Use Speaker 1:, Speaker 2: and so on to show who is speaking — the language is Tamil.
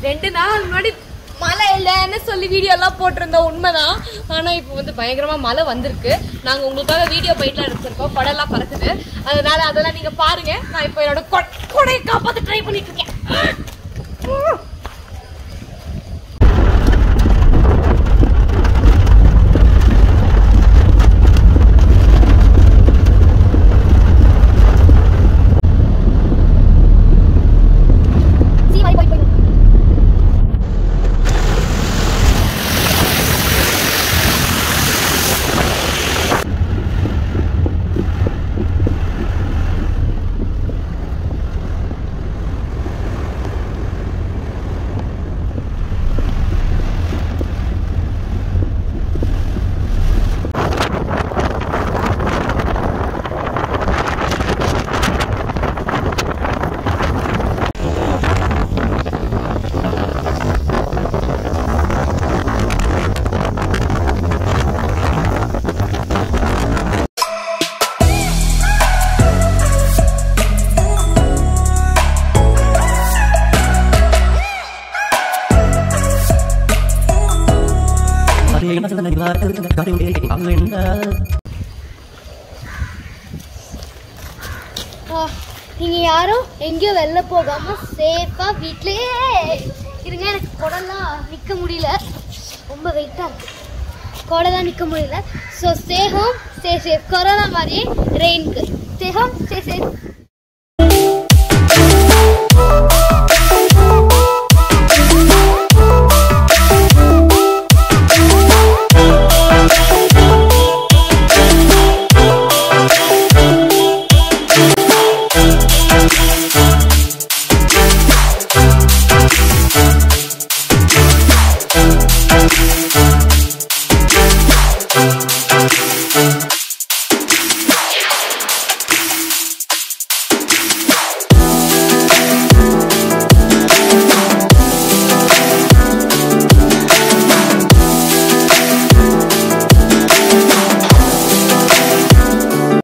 Speaker 1: ரெண்டு நாள் முன்னாடி மழை இல்லைன்னு சொல்லி வீடியோ எல்லாம் போட்டிருந்தோம் உண்மைதான் ஆனா இப்போ வந்து பயங்கரமா மழை வந்திருக்கு நாங்க உங்களுக்காக வீடியோ போயிட்டுலாம் எடுத்திருக்கோம் படம்லாம் பறக்குது அதனால அதெல்லாம் நீங்க பாருங்க நான் இப்போ என்னோட கொ- கொடையை காப்பாத்த ட்ரை பண்ணிட்டு இருக்கேன் சீமாரி போய் போய் நீங்க யாரும் எங்கேயும் வெளில போகாம சேஃபா வீட்லயே இருங்க எனக்கு குடம்லாம் நிக்க முடியல ரொம்ப வெயிட்டா இருக்கு குடலாம் நிக்க முடியல so stay home stay safe corona மாதிரியே ரெயினுக்கு ஸ்டே ஹோம் ஸ்டே சேஃப்